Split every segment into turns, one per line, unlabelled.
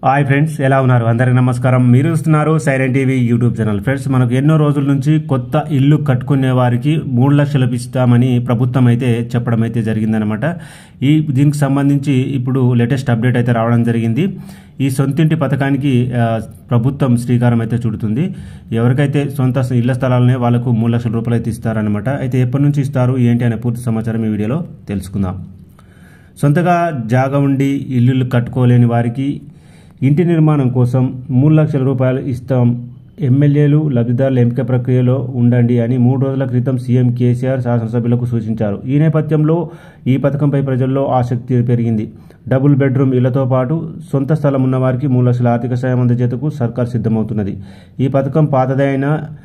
hi friends ఎలా ఉన్నారు అందరికీ నమస్కారం మీరు చూస్తున్నారు silent TV YouTube channel friends మనకు ఎన్నో రోజుల నుంచి కొత్త ఇల్లు కట్టుకునే వారికి మూడు లక్షలు ఇస్తామని ప్రభుత్వం అయితే చెప్పడం అయితే జరిగిందనమాట ఈ దీనికి సంబంధించి ఇప్పుడు లేటెస్ట్ అప్డేట్ అయితే రావడం జరిగింది ఈ సొంతింటి పథకానికి ఆ, ప్రభుత్వం శ్రీకారం అయితే చుడుతుంది ఎవరికైతే సొంత ఇళ్ల స్థలాలనే వాళ్ళకు మూడు లక్షల రూపాయలు అయితే ఇస్తారనమాట అయితే ఎప్పటి నుంచి ఇస్తారు ఏంటి అనే పూర్తి సమాచారం ఈ వీడియోలో తెలుసుకుందాం సొంతగా జాగా ఉండి ఇల్లులు కట్టుకోలేని వారికి ఇంటి నిర్మాణం కోసం మూడు లక్షల రూపాయలు ఇస్తాం ఎమ్మెల్యేలు లబ్ధిదారుల ఎంపిక ప్రక్రియలో ఉండండి అని మూడు రోజుల క్రితం సీఎం కేసీఆర్ శాసనసభ్యులకు సూచించారు ఈ నేపథ్యంలో ఈ పథకంపై ప్రజల్లో ఆసక్తి పెరిగింది డబుల్ బెడ్రూమ్ ఇళ్లతో పాటు సొంత స్థలం ఉన్న వారికి మూడు లక్షల ఆర్థిక సాయం అందజేతకు సర్కార్ సిద్ధమవుతున్నది ఈ పథకం పాతదైన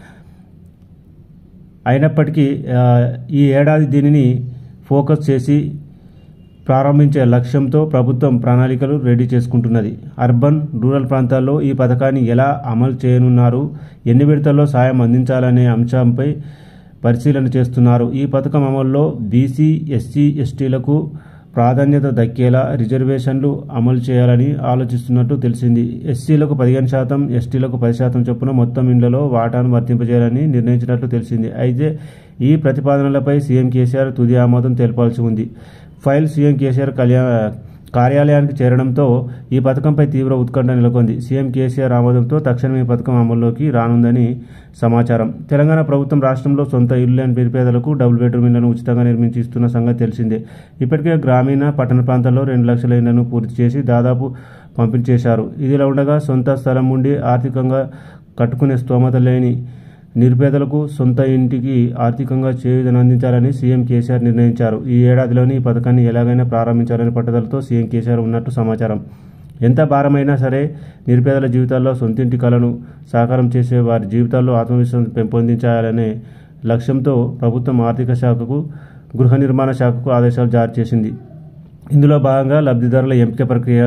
అయినప్పటికీ ఆ, ఈ ఏడాది దీనిని ఫోకస్ చేసి ప్రారంభించే లక్ష్యంతో ప్రభుత్వం ప్రణాళికలు రెడీ చేసుకుంటున్నది అర్బన్ రూరల్ ప్రాంతాల్లో ఈ పథకాన్ని ఎలా అమలు చేయనున్నారు ఎన్ని విడతల్లో సాయం అందించాలనే అంశంపై పరిశీలన చేస్తున్నారు ఈ పథకం అమల్లో బీసీ ఎస్సీ ఎస్టీలకు ప్రాధాన్యత దక్కేలా రిజర్వేషన్లు అమలు చేయాలని ఆలోచిస్తున్నట్టు తెలిసింది ఎస్సీలకు పదిహేను శాతం ఎస్టీలకు పది శాతం చొప్పున మొత్తం ఇండ్లలో వాటాను వర్తింపజేయాలని నిర్ణయించినట్లు తెలిసింది అయితే ఈ ప్రతిపాదనలపై సీఎం కేసీఆర్ తుది ఆమోదం తెలపాల్సి ఉంది ఫైల్ సీఎం కేసీఆర్ కళ్యా కార్యాలయానికి చేరడంతో ఈ పథకంపై తీవ్ర ఉత్కంఠ నెలకొంది సీఎం కేసీఆర్ ఆమోదంతో తక్షణం ఈ పథకం అమల్లోకి రానుందని సమాచారం తెలంగాణ ప్రభుత్వం రాష్ట్రంలో సొంత ఇల్లు లేని నిరుపేదలకు డబుల్ బెడ్రూమ్ ఇళ్లను ఉచితంగా నిర్మించి ఇస్తున్న సంగతి తెలిసిందే ఇప్పటికే గ్రామీణ పట్టణ ప్రాంతాల్లో రెండు లక్షల ఇళ్లను పూర్తి చేసి దాదాపు పంపిణీ చేశారు ఇదిలా ఉండగా సొంత స్థలం ఉండి ఆర్థికంగా కట్టుకునే స్తోమత లేని నిరుపేదలకు సొంత ఇంటికి ఆర్థికంగా చేయూతను అందించాలని సీఎం కేసీఆర్ నిర్ణయించారు ఈ ఏడాదిలోని ఈ పథకాన్ని ఎలాగైనా ప్రారంభించాలని పట్టుదలతో సీఎం కేసీఆర్ ఉన్నట్టు సమాచారం ఎంత భారమైనా సరే నిరుపేదల జీవితాల్లో సొంతింటి కలను సాకారం చేసే వారి జీవితాల్లో ఆత్మవిశ్వాసం పెంపొందించాలనే లక్ష్యంతో ప్రభుత్వం ఆర్థిక శాఖకు గృహ నిర్మాణ శాఖకు ఆదేశాలు జారీ చేసింది ఇందులో భాగంగా లబ్ధిదారుల ఎంపిక ప్రక్రియ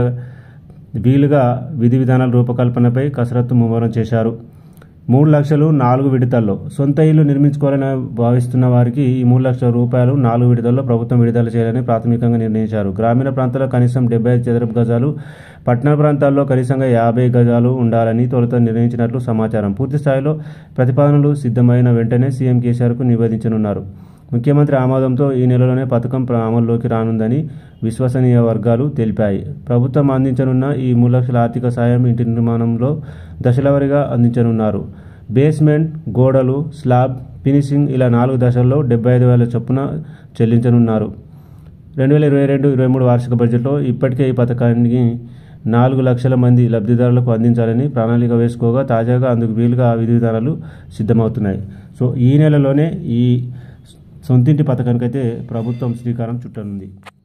వీలుగా విధి విధానాల రూపకల్పనపై కసరత్తు ముమ్మరం చేశారు మూడు లక్షలు నాలుగు విడతల్లో సొంత ఇల్లు నిర్మించుకోవాలని భావిస్తున్న వారికి ఈ మూడు లక్షల రూపాయలు నాలుగు విడతల్లో ప్రభుత్వం విడుదల చేయాలని ప్రాథమికంగా నిర్ణయించారు గ్రామీణ ప్రాంతాల్లో కనీసం డెబ్బై ఐదు చదరపు గజాలు పట్టణ ప్రాంతాల్లో కనీసంగా యాభై గజాలు ఉండాలని తొలుత నిర్ణయించినట్లు సమాచారం పూర్తి స్థాయిలో ప్రతిపాదనలు సిద్ధమైన వెంటనే సీఎం కేసీఆర్కు నివేదించనున్నారు ముఖ్యమంత్రి ఆమోదంతో ఈ నెలలోనే పథకం ప్ర- అమల్లోకి రానుందని విశ్వసనీయ వర్గాలు తెలిపాయి ప్రభుత్వం అందించనున్న ఈ మూడు లక్షల ఆర్థిక సాయం ఇంటి నిర్మాణంలో దశలవారీగా అందించనున్నారు బేస్మెంట్ గోడలు స్లాబ్ ఫినిషింగ్ ఇలా నాలుగు దశల్లో డెబ్బై ఐదు వేల చొప్పున చెల్లించనున్నారు రెండు వేల ఇరవై రెండు ఇరవై మూడు వార్షిక బడ్జెట్లో ఇప్పటికే ఈ పథకానికి నాలుగు లక్షల మంది లబ్ధిదారులకు అందించాలని ప్రణాళిక వేసుకోగా తాజాగా అందుకు వీలుగా విధి విధానాలు సిద్ధమవుతున్నాయి సో ఈ నెలలోనే ఈ సొంతింటి పథకానికైతే ప్రభుత్వం శ్రీకారం చుట్టనుంది